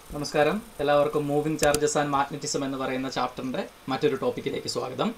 നമസ്കാരം എല്ലാവർക്കും moving charges and magnetism എന്ന് പറയുന്ന ചാപ്റ്ററിൻ്റെ മറ്റൊരു ടോപ്പിക്കിലേക്ക് സ്വാഗതം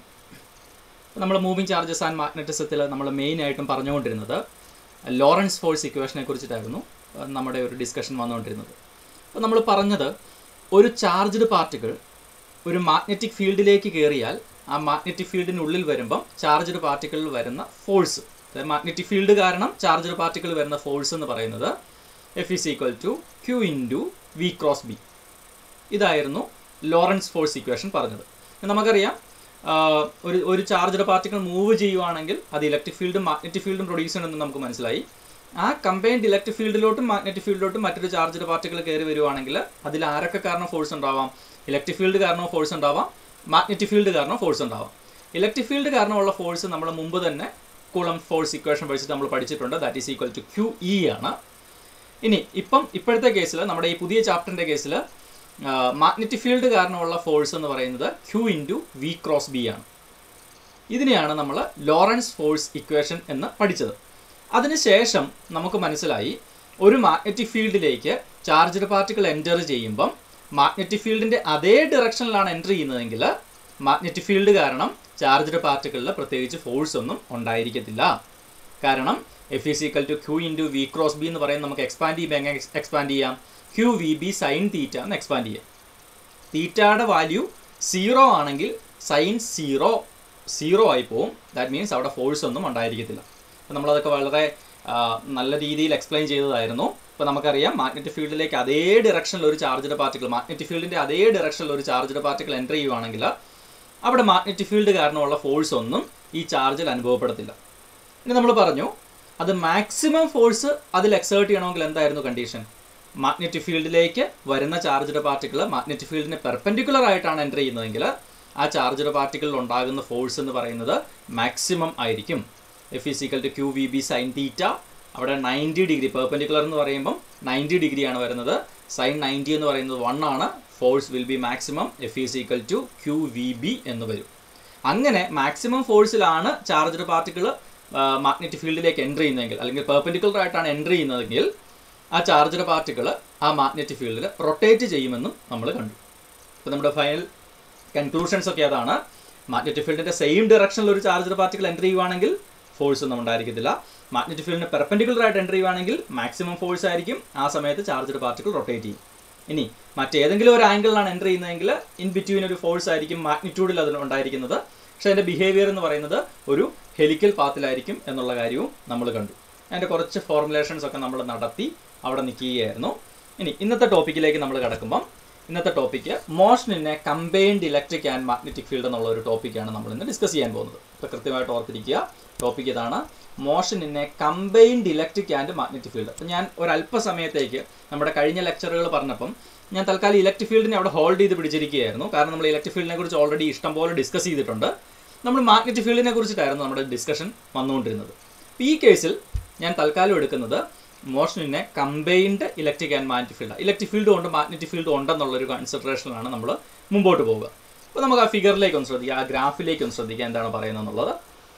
നമ്മൾ മൂവിംഗ് ചാർജസ് ആൻഡ് മാഗ്നറ്റിസത്തിൽ നമ്മൾ മെയിനായിട്ടും പറഞ്ഞുകൊണ്ടിരുന്നത് ലോറൻസ് ഫോഴ്സ് ഇക്വേഷനെ കുറിച്ചിട്ടായിരുന്നു അഹ് നമ്മുടെ ഒരു ഡിസ്കഷൻ വന്നുകൊണ്ടിരുന്നത് അപ്പോൾ നമ്മൾ പറഞ്ഞത് ഒരു ചാർജ്ഡ് പാർട്ടിക്കിൾ ഒരു മാഗ്നറ്റിക് ഫീൽഡിലേക്ക് കയറിയാൽ ആ മാഗ്നറ്റിക് ഫീൽഡിനുള്ളിൽ വരുമ്പം ചാർജ്ഡ് പാർട്ടിക്കിളിൽ വരുന്ന ഫോഴ്സ് അതായത് മാഗ്നറ്റിക് ഫീൽഡ് കാരണം ചാർജ്ഡ് പാർട്ടിക്കിൾ വരുന്ന ഫോഴ്സ് എന്ന് പറയുന്നത് F is equal to Q into V cross B ഇതായിരുന്നു ലോറൻസ് ഫോഴ്സ് ഇക്വേഷൻ പറഞ്ഞത് നമുക്കറിയാം ആഹ് ഒരു ഒരു ചാർജ്ഡ് പാർട്ടിക്കിൾ മൂവ് ചെയ്യുവാണെങ്കിൽ അത് ഇലക്ട്രിക് ഫീൽഡും മാഗ്നറ്റിക് ഫീൽഡും പ്രൊഡ്യൂസ് ചെയ്യണമെന്ന് നമുക്ക് മനസ്സിലായി ആ കമ്പൈൻഡ് ഇലക്ട്രിക് ഫീൽഡിലോട്ടും മാഗ്നറ്റിക് ഫീൽഡിലോട്ടും മറ്റൊരു ചാർജ്ഡ് പാർട്ടിക്കിൾ കയറി വരുവാണെങ്കിൽ അതിൽ ആരൊക്കെ കാരണം ഫോഴ്സ് ഉണ്ടാവാം ഇലക്ട്രിക് ഫീൽഡ് കാരണം ഫോഴ്സ് ഉണ്ടാവാം മാഗ്നറ്റിക് ഫീൽഡ് കാരണം ഫോഴ്സ് ഉണ്ടാവാം ഇലക്ട്രിക് ഫീൽഡ് കാരണമുള്ള ഫോഴ്സ് നമ്മൾ മുമ്പ് തന്നെ കൂളം ഫോഴ്സ് ഇക്വേഷൻ പഠിച്ചിട്ട് നമ്മൾ പഠിച്ചിട്ടുണ്ട് that is equal to Q E ആണ് ഇനി ഇപ്പം ഇപ്പോഴത്തെ കേസിൽ നമ്മുടെ ഈ പുതിയ ചാപ്റ്ററിൻ്റെ കേസിൽ മാഗ്നറ്റിക് ഫീൽഡ് കാരണമുള്ള ഫോഴ്സ് എന്ന് പറയുന്നത് Q into V cross B ആണ് ഇതിനെയാണ് നമ്മൾ ലോറൻസ് ഫോഴ്സ് ഇക്വേഷൻ എന്ന് പഠിച്ചത് അതിനുശേഷം നമുക്ക് മനസ്സിലായി ഒരു മാഗ്നറ്റിക് ഫീൽഡിലേക്ക് ചാർജ്ഡ് പാർട്ടിക്കിൾ എൻറ്റർ ചെയ്യുമ്പം മാഗ്നറ്റിക് ഫീൽഡിൻ്റെ അതേ ഡയറക്ഷനിലാണ് എൻറ്റർ ചെയ്യുന്നതെങ്കിൽ മാഗ്നറ്റിക് ഫീൽഡ് കാരണം ചാർജ്ഡ് പാർട്ടിക്കിളിൽ പ്രത്യേകിച്ച് ഫോഴ്സ് ഒന്നും ഉണ്ടായിരിക്കത്തില്ല കാരണം F is equal to Q into V cross B എന്ന് പറയുന്നത് നമുക്ക് എക്സ്പാൻഡ് ചെയ്യുമ്പോൾ എങ്ങനെ എക്സ്പാൻഡ് ചെയ്യാം Q V B sine theta എന്ന് എക്സ്പാൻഡ് ചെയ്യാം തീറ്റയുടെ വാല്യൂ സീറോ ആണെങ്കിൽ സൈൻ സീറോ സീറോ ആയി പോവും ദാറ്റ് മീൻസ് അവിടെ ഫോഴ്സ് ഒന്നും ഉണ്ടായിരിക്കത്തില്ല അപ്പോൾ നമ്മളതൊക്കെ വളരെ ആ, നല്ല രീതിയിൽ എക്സ്പ്ലെയിൻ ചെയ്തതായിരുന്നു ഇപ്പോൾ നമുക്കറിയാം മാഗ്നറ്റിക് ഫീൽഡിലേക്ക് അതേ ഡയറക്ഷനിൽ ഒരു ചാർജ്ഡ് പാർട്ടിക്കിൾ മാഗ്നറ്റിക് ഫീൽഡിൻ്റെ അതേ ഡയറക്ഷനിൽ ഒരു ചാർജ്ഡ് പാർട്ടിക്കിൾ എൻ്റർ ചെയ്യുവാണെങ്കിൽ അവിടെ മാഗ്നറ്റിക് ഫീൽഡ് കാരണമുള്ള ഫോഴ്സ് ഒന്നും ഈ ചാർജിൽ അനുഭവപ്പെടത്തില്ല ഇനി നമ്മൾ പറഞ്ഞു അത് മാക്സിമം ഫോഴ്സ് അതിൽ എക്സേർട്ട് ചെയ്യണമെങ്കിൽ എന്തായിരുന്നു കണ്ടീഷൻ മാഗ്നറ്റിക് ഫീൽഡിലേക്ക് വരുന്ന ചാർജ്ഡ് പാർട്ടിക്കിൾ മാഗ്നറ്റിക് ഫീൽഡിന് പെർപെൻഡിക്കുലർ ആയിട്ടാണ് എൻ്റർ ചെയ്യുന്നതെങ്കിൽ ആ ചാർജ്ഡ് പാർട്ടിക്കിളിൽ ഉണ്ടാകുന്ന ഫോഴ്സ് എന്ന് പറയുന്നത് മാക്സിമം ആയിരിക്കും F is equal to Q V B sine theta അവിടെ നയൻറ്റി ഡിഗ്രി പെർപെൻഡിക്കുലർ എന്ന് പറയുമ്പം നയൻറ്റി ഡിഗ്രിയാണ് വരുന്നത് സൈൻ നയൻറ്റി എന്ന് പറയുന്നത് വൺ ആണ് force will be maximum F is equal to Q V B എന്ന് വരും അങ്ങനെ മാക്സിമം ഫോഴ്സിലാണ് ചാർജ്ഡ് പാർട്ടിക്കിൾ മാഗ്നറ്റിക് ഫീൽഡിലേക്ക് എൻ്റർ ചെയ്യുന്നതെങ്കിൽ അല്ലെങ്കിൽ പെർപെൻഡിക്കുലർ ആയിട്ടാണ് എൻ്റർ ചെയ്യുന്നതെങ്കിൽ ആ ചാർജ്ഡ് പാർട്ടിക്കിൾ ആ മാഗ്നറ്റിക് ഫീൽഡിൽ റൊട്ടേറ്റ് ചെയ്യുമെന്നും നമ്മൾ കണ്ടു അപ്പോൾ നമ്മുടെ ഫൈനൽ കൺക്ലൂഷൻസ് ഒക്കെ അതാണ് മാഗ്നറ്റിക് ഫീൽഡിൻ്റെ സെയിം ഡയറക്ഷനിൽ ഒരു ചാർജ്ഡ് പാർട്ടിക്കിൾ എൻ്റർ ചെയ്യുവാണെങ്കിൽ ഫോഴ്സ് ഒന്നും ഉണ്ടായിരിക്കത്തില്ല മാഗ്നറ്റിക് ഫീൽഡിന് പെർപെൻഡിക്കുലർ ആയിട്ട് എൻ്റർ ചെയ്യുവാണെങ്കിൽ മാക്സിമം ഫോഴ്സ് ആയിരിക്കും ആ സമയത്ത് ചാർജ്ഡ് പാർട്ടിക്കിൾ റൊട്ടേറ്റ് ചെയ്യും ഇനി മറ്റേതെങ്കിലും ഒരു ആംഗിളിലാണ് എൻ്റർ ചെയ്യുന്നതെങ്കിൽ ഇൻ ബിറ്റ്വീൻ ഒരു ഫോഴ്സ് ആയിരിക്കും മാഗ്നിറ്റ്യൂഡിൽ അതിന് ഉണ്ടായിരിക്കുന്നത് പക്ഷേ അതിൻ്റെ ബിഹേവിയർ എന്ന് പറയുന്നത് ഒരു ഹെലിക്കൽ പാത്തിലായിരിക്കും എന്നുള്ള കാര്യവും നമ്മൾ കണ്ടു അതിൻ്റെ കുറച്ച് ഫോർമുലേഷൻസ് ഒക്കെ നമ്മൾ നടത്തി അവിടെ നിൽക്കുകയായിരുന്നു ഇനി ഇന്നത്തെ ടോപ്പിക്കിലേക്ക് നമ്മൾ കിടക്കുമ്പം ഇന്നത്തെ topic motion in a combined electric and magnetic field എന്നുള്ള ഒരു ടോപ്പിക്കാണ് നമ്മൾ ഇന്ന് ഡിസ്കസ് ചെയ്യാൻ പോകുന്നത് അപ്പോൾ കൃത്യമായിട്ട് ഓർത്തിരിക്കുക ടോപ്പിക് ഇതാണ് motion in a combined electric and magnetic field അപ്പോൾ ഞാൻ ഒരു അല്പസമയത്തേക്ക് നമ്മുടെ കഴിഞ്ഞ ലെക്ചറുകൾ പറഞ്ഞപ്പം ഞാൻ തൽക്കാലം ഇലക്ട്രിക് ഫീൽഡിനെ അവിടെ ഹോൾഡ് ചെയ്ത് പിടിച്ചിരിക്കുകയായിരുന്നു കാരണം നമ്മൾ ഇലക്ട്രിക് ഫീൽഡിനെ കുറിച്ച് ഓൾറെഡി ഇഷ്ടംപോലെ ഡിസ്കസ് ചെയ്തിട്ടുണ്ട് നമ്മൾ മാഗ്നറ്റിക് ഫീൽഡിനെ കുറിച്ചിട്ടായിരുന്നു നമ്മുടെ ഡിസ്കഷൻ വന്നുകൊണ്ടിരുന്നത് അപ്പോൾ ഈ കേസിൽ ഞാൻ തൽക്കാലം എടുക്കുന്നത് മോഷനിനെ combined electric and magnetic field electric field ഉണ്ട് മാഗ്നറ്റിക് ഫീൽഡ് ഉണ്ടെന്നുള്ളൊരു കൺസിഡറേഷനിലാണ് നമ്മൾ മുമ്പോട്ട് പോവുക അപ്പോൾ നമുക്ക് ആ ഫിഗറിലേക്ക് ഒന്ന് ശ്രദ്ധിക്കാം ആ ഗ്രാഫിലേക്ക് ഒന്ന് ശ്രദ്ധിക്കാം എന്താണ് പറയുന്നത് എന്നുള്ളത്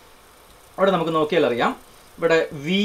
അവിടെ നമുക്ക് നോക്കിയാൽ അറിയാം ഇവിടെ വി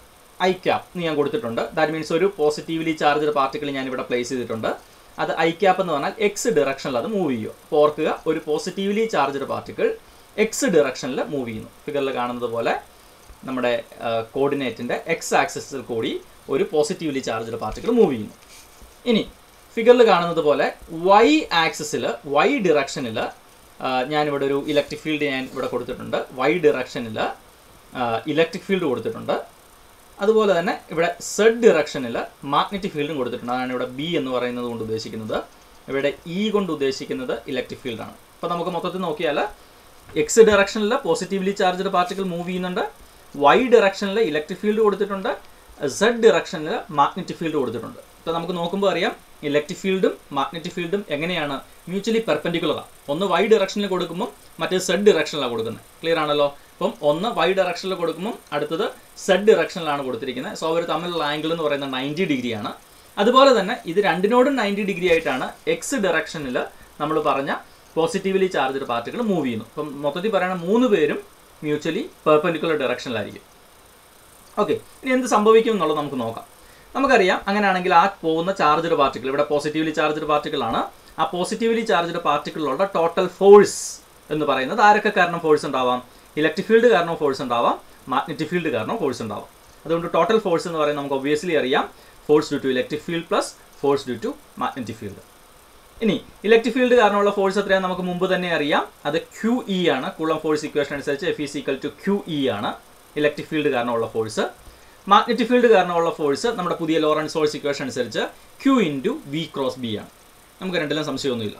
ഐ ക്യാപ്പ് എന്ന് ഞാൻ കൊടുത്തിട്ടുണ്ട് ദാറ്റ് മീൻസ് ഒരു പോസിറ്റീവ്ലി ചാർജ്ഡ് പാർട്ടിക്കിൾ ഞാൻ ഇവിടെ പ്ലേസ് ചെയ്തിട്ടുണ്ട് അത് ഐ ക്യാപ്പ് എന്ന് പറഞ്ഞാൽ എക്സ് ഡയറക്ഷനിൽ അത് മൂവ് ചെയ്യുക അപ്പോൾ ഓർക്കുക ഒരു പോസിറ്റീവ്ലി ചാർജ്ഡ് പാർട്ടിക്കിൾ എക്സ് ഡയറക്ഷനിൽ മൂവ് ചെയ്യുന്നു ഫിഗറിൽ കാണുന്നത് പോലെ നമ്മുടെ കോർഡിനേറ്റിൻ്റെ എക്സ് ആക്സിസിൽ കൂടി ഒരു പോസിറ്റീവ്ലി ചാർജ്ഡ് പാർട്ടിക്കിൾ മൂവ് ചെയ്യുന്നു ഇനി ഫിഗറിൽ കാണുന്നത് പോലെ വൈ ആക്സിസിൽ വൈ ഡിറക്ഷനിൽ ഞാനിവിടെ ഒരു ഇലക്ട്രിക് ഫീൽഡ് ഞാൻ ഇവിടെ കൊടുത്തിട്ടുണ്ട് വൈ ഡിറക്ഷനിൽ ഇലക്ട്രിക് ഫീൽഡ് കൊടുത്തിട്ടുണ്ട് അതുപോലെ തന്നെ ഇവിടെ സെഡ് ഡിറക്ഷനിൽ മാഗ്നറ്റിക് ഫീൽഡും കൊടുത്തിട്ടുണ്ട് അതാണ് ഇവിടെ ബി എന്ന് പറയുന്നത് കൊണ്ട് ഉദ്ദേശിക്കുന്നത് ഇവിടെ ഇ കൊണ്ട് ഉദ്ദേശിക്കുന്നത് ഇലക്ട്രിക് ഫീൽഡാണ് അപ്പോൾ നമുക്ക് മൊത്തത്തിൽ നോക്കിയാൽ എക്സ് ഡയറക്ഷനിൽ പോസിറ്റീവ്ലി ചാർജ്ഡ് പാർട്ടിക്കിൾ മൂവ് ചെയ്യുന്നുണ്ട് വൈ ഡയറക്ഷനിൽ ഇലക്ട്രിക് ഫീൽഡ് കൊടുത്തിട്ടുണ്ട് സെഡ് ഡയറക്ഷനിൽ മാഗ്നറ്റിക് ഫീൽഡ് കൊടുത്തിട്ടുണ്ട് അപ്പോൾ നമുക്ക് നോക്കുമ്പോൾ അറിയാം ഇലക്ട്രിക് ഫീൽഡും മാഗ്നറ്റിക് ഫീൽഡും എങ്ങനെയാണ് മ്യൂച്വലി പെർപെൻഡിക്കുലറാണ് ഒന്ന് വൈ ഡയറക്ഷനിൽ കൊടുക്കുമ്പോൾ മറ്റേ സെഡ് ഡയറക്ഷനിലാണ് കൊടുക്കുന്നത് ക്ലിയർ ആണല്ലോ അപ്പം ഒന്ന് വൈ ഡയറക്ഷനിൽ കൊടുക്കുമ്പോൾ അടുത്തത് സെഡ് ഡയറക്ഷനിലാണ് കൊടുത്തിരിക്കുന്നത് സോ അവർ തമ്മിലുള്ള ആംഗിൾ എന്ന് പറയുന്നത് നയൻറ്റി ഡിഗ്രിയാണ് അതുപോലെ തന്നെ ഇത് രണ്ടിനോടും നയൻറ്റി ഡിഗ്രി ആയിട്ടാണ് എക്സ് ഡയറക്ഷനിൽ നമ്മൾ പറഞ്ഞ പോസിറ്റീവ്ലി ചാർജ്ഡ് പാർട്ടികൾ മൂവ് ചെയ്യുന്നു അപ്പം മൊത്തത്തിൽ പറയുന്ന മൂന്ന് പേരും മ്യൂച്വലി പെർപെൻഡിക്കുലർ ഡയറക്ഷനിലായിരിക്കും ഓക്കെ ഇനി എന്ത് സംഭവിക്കും എന്നുള്ളത് നമുക്ക് നോക്കാം നമുക്കറിയാം അങ്ങനെയാണെങ്കിൽ ആ പോകുന്ന ചാർജ്ഡ് പാർട്ടിക്കിൾ ഇവിടെ പോസിറ്റീവ്ലി ചാർജ്ഡ് പാർട്ടിക്കിൾ ആണ് ആ പോസിറ്റീവ്ലി ചാർജ്ഡ് പാർട്ടിക്കിളിലുള്ള ടോട്ടൽ ഫോഴ്സ് എന്ന് പറയുന്നത് ആരൊക്കെ കാരണം ഫോഴ്സ് ഉണ്ടാവാം ഇലക്ട്രിക് ഫീൽഡ് കാരണം ഫോഴ്സ് ഉണ്ടാവാം മാഗ്നറ്റിക് ഫീൽഡ് കാരണം ഫോഴ്സ് ഉണ്ടാവാം അതുകൊണ്ട് ടോട്ടൽ ഫോഴ്സ് എന്ന് പറയുന്നത് നമുക്ക് ഒബ്വിയസ്ലി അറിയാം force due to electric field plus force due to magnetic field ഇനി ഇലക്ട്രിക് ഫീൽഡ് കാരണമുള്ള ഫോഴ്സ് എത്രയാണ് നമുക്ക് മുമ്പ് തന്നെ അറിയാം അത് ക്യു ഇ ആണ് കുളം ഫോഴ്സ് ഇക്വേഷൻ അനുസരിച്ച് f is equal to Q E ആണ് ഇലക്ട്രിക് ഫീൽഡ് കാരണമുള്ള ഫോഴ്സ് മാഗ്നറ്റിക് ഫീൽഡ് കാരണമുള്ള ഫോഴ്സ് നമ്മുടെ പുതിയ ലോറൻസ് ഫോഴ്സ് ഇക്വേഷൻ അനുസരിച്ച് q into V cross B ആണ് നമുക്ക് രണ്ടിലും സംശയമൊന്നുമില്ല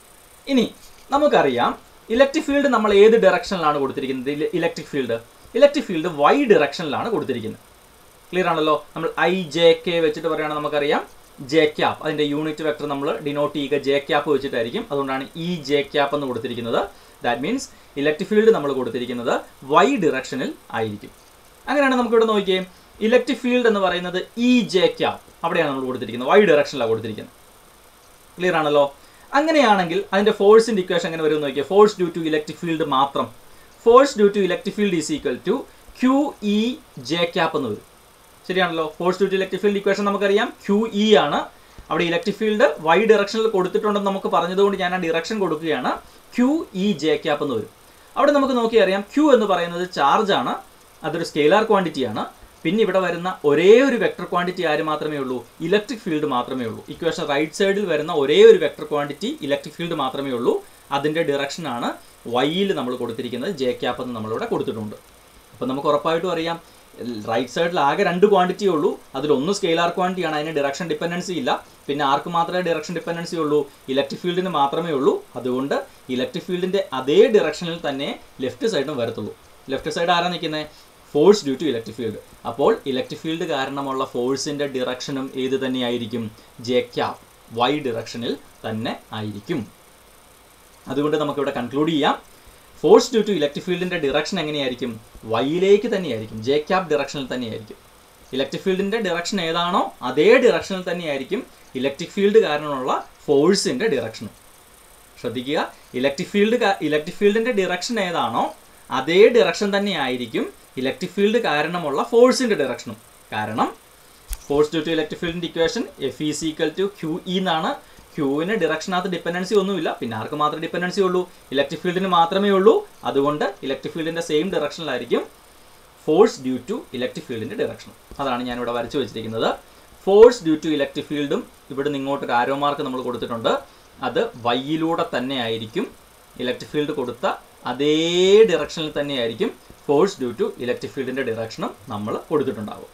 ഇനി നമുക്കറിയാം ഇലക്ട്രിക് ഫീൽഡ് നമ്മൾ ഏത് ഡയറക്ഷനിലാണ് കൊടുത്തിരിക്കുന്നത് electric field electric field y ഡയറക്ഷനിലാണ് കൊടുത്തിരിക്കുന്നത് ക്ലിയർ ആണല്ലോ നമ്മൾ ഐ ജെ കെ വെച്ചിട്ട് പറയുകയാണെങ്കിൽ നമുക്കറിയാം ജെ ക്യാപ്പ് അതിൻ്റെ യൂണിറ്റ് വെക്ടർ നമ്മൾ ഡിനോട്ട് ചെയ്യുക ജെ ക്യാപ്പ് വെച്ചിട്ടായിരിക്കും അതുകൊണ്ടാണ് ഇ ജെ ക്യാപ്പ് എന്ന് കൊടുത്തിരിക്കുന്നത് ദാറ്റ് മീൻസ് ഇലക്ട്രിക് ഫീൽഡ് നമ്മൾ കൊടുത്തിരിക്കുന്നത് വൈ ഡിറക്ഷനിൽ ആയിരിക്കും അങ്ങനെയാണ് നമുക്ക് ഇവിടെ നോക്കിയേ ഇലക്ട്രിക് ഫീൽഡ് എന്ന് പറയുന്നത് ഇ ജെ ക്യാപ്പ് അവിടെയാണ് നമ്മൾ കൊടുത്തിരിക്കുന്നത് വൈ ഡിറക്ഷനിലാണ് കൊടുത്തിരിക്കുന്നത് ക്ലിയർ ആണല്ലോ അങ്ങനെയാണെങ്കിൽ അതിന്റെ ഫോഴ്സിന്റെ ഇക്വേഷൻ എങ്ങനെ വരും നോക്കിയാൽ force due to electric field മാത്രം force due to electric field is equal to Q e j cap എന്ന് വരും ശരിയാണല്ലോ force due to electric field equation നമുക്കറിയാം ക്യു ഇ ആണ് അവിടെ ഇലക്ട്രിക് ഫീൽഡ് വൈ ഡയറക്ഷനിൽ കൊടുത്തിട്ടുണ്ടെന്ന് നമുക്ക് പറഞ്ഞതുകൊണ്ട് ഞാൻ ആ ഡിറക്ഷൻ കൊടുക്കുകയാണ് ക്യു ഇ ജെ ക്യാപ്പ് എന്ന് വരും അവിടെ നമുക്ക് നോക്കി അറിയാം ക്യു എന്ന് പറയുന്നത് ചാർജ് ആണ് അതൊരു സ്കെയിലാർ ക്വാണ്ടിറ്റി ആണ് പിന്നെ ഇവിടെ വരുന്ന ഒരേ ഒരു വെക്ടർ ക്വാണ്ടിറ്റി ആര് മാത്രമേ ഉള്ളൂ ഇലക്ട്രിക് ഫീൽഡ് മാത്രമേ ഉള്ളൂ ഇക്വേഷൻ റൈറ്റ് സൈഡിൽ വരുന്ന ഒരേ ഒരു വെക്ടർ ക്വാണ്ടിറ്റി ഇലക്ട്രിക് ഫീൽഡ് മാത്രമേ ഉള്ളൂ അതിൻ്റെ ഡിറക്ഷനാണ് വൈയിൽ നമ്മൾ കൊടുത്തിരിക്കുന്നത് ജെ ക്യാപ്പ് എന്ന് നമ്മളിവിടെ കൊടുത്തിട്ടുണ്ട് അപ്പോൾ നമുക്ക് ഉറപ്പായിട്ടും അറിയാം റൈറ്റ് സൈഡിൽ ആകെ രണ്ട് ക്വാണ്ടിറ്റിയേ ഉള്ളൂ അതിലൊന്ന് സ്കെയിലാർ ക്വാണ്ടിറ്റിയാണ് അതിന് ഡിറക്ഷൻ ഡിപ്പെൻഡൻസി ഇല്ല പിന്നെ ആർക്ക് മാത്രമേ ഡിറക്ഷൻ ഡിപ്പെൻഡൻസി ഉള്ളൂ ഇലക്ട്രിക് ഫീൽഡിന് മാത്രമേ ഉള്ളൂ അതുകൊണ്ട് ഇലക്ട്രിക് ഫീൽഡിൻ്റെ അതേ ഡിറക്ഷനിൽ തന്നെ ലെഫ്റ്റ് സൈഡും വരത്തുള്ളൂ ലെഫ്റ്റ് സൈഡ് ആരാ നിൽക്കുന്നത് force due to electric field അപ്പോൾ ഇലക്ട്രിക് ഫീൽഡ് കാരണമുള്ള ഫോഴ്സിൻ്റെ ഡിറക്ഷനും ഏത് തന്നെയായിരിക്കും ജെ ക്യാപ് വൈ ഡിറക്ഷനിൽ തന്നെ ആയിരിക്കും അതുകൊണ്ട് നമുക്കിവിടെ കൺക്ലൂഡ് ചെയ്യാം ഫോഴ്സ് ഡ്യൂ ടു ഇലക്ട്രിക് ഫീൽഡിൻ്റെ ഡിറക്ഷൻ എങ്ങനെയായിരിക്കും വൈയിലേക്ക് തന്നെയായിരിക്കും ജെ ക്യാപ് ഡിറക്ഷനിൽ തന്നെയായിരിക്കും ഇലക്ട്രിക് ഫീൽഡിൻ്റെ ഡിറക്ഷൻ ഏതാണോ അതേ ഡിറക്ഷനിൽ തന്നെയായിരിക്കും ഇലക്ട്രിക് ഫീൽഡ് കാരണമുള്ള ഫോഴ്സിൻ്റെ ഡിറക്ഷനും ശ്രദ്ധിക്കുക ഇലക്ട്രിക് ഫീൽഡ് ഇലക്ട്രിക് ഫീൽഡിൻ്റെ ഡിറക്ഷൻ ഏതാണോ അതേ ഡിറക്ഷൻ തന്നെയായിരിക്കും ഇലക്ട്രിക് ഫീൽഡ് കാരണമുള്ള ഫോഴ്സിൻ്റെ ഡിറക്ഷനും കാരണം ഫോഴ്സ് ഡ്യൂ ടു ഇലക്ട്രിക് ഫീൽഡിൻ്റെ equation f is equal to q e എന്നാണ് ക്യൂവിന് ഡിറക്ഷനകത്ത് ഡിപ്പെൻഡൻസി ഒന്നുമില്ല പിന്നെ ആർക്ക് മാത്രമേ ഡിപ്പെൻഡൻസി ഉള്ളൂ ഇലക്ട്രിക് ഫീൽഡിന് മാത്രമേ ഉള്ളൂ അതുകൊണ്ട് ഇലക്ട്രിക് ഫീൽഡിൻ്റെ സെയിം ഡിറക്ഷനിലായിരിക്കും ഫോഴ്സ് ഡ്യൂ ടു ഇലക്ട്രിക് ഫീൽഡിൻ്റെ ഡിറക്ഷൻ അതാണ് ഞാനിവിടെ വരച്ചു വെച്ചിരിക്കുന്നത് ഫോഴ്സ് ഡ്യൂ ടു ഇലക്ട്രിക് ഫീൽഡും ഇവിടെ നിന്ന് ഇങ്ങോട്ട് ഒരു ആരോ മാർക്ക് നമ്മൾ കൊടുത്തിട്ടുണ്ട് അത് വൈയിലൂടെ തന്നെ ആയിരിക്കും ഇലക്ട്രിക് ഫീൽഡ് കൊടുത്ത അതേ ഡിറക്ഷനിൽ തന്നെയായിരിക്കും ഫോഴ്സ് ഡ്യൂ ടു ഇലക്ട്രിക് ഫീൽഡിൻ്റെ ഡിറക്ഷനും നമ്മൾ കൊടുത്തിട്ടുണ്ടാകും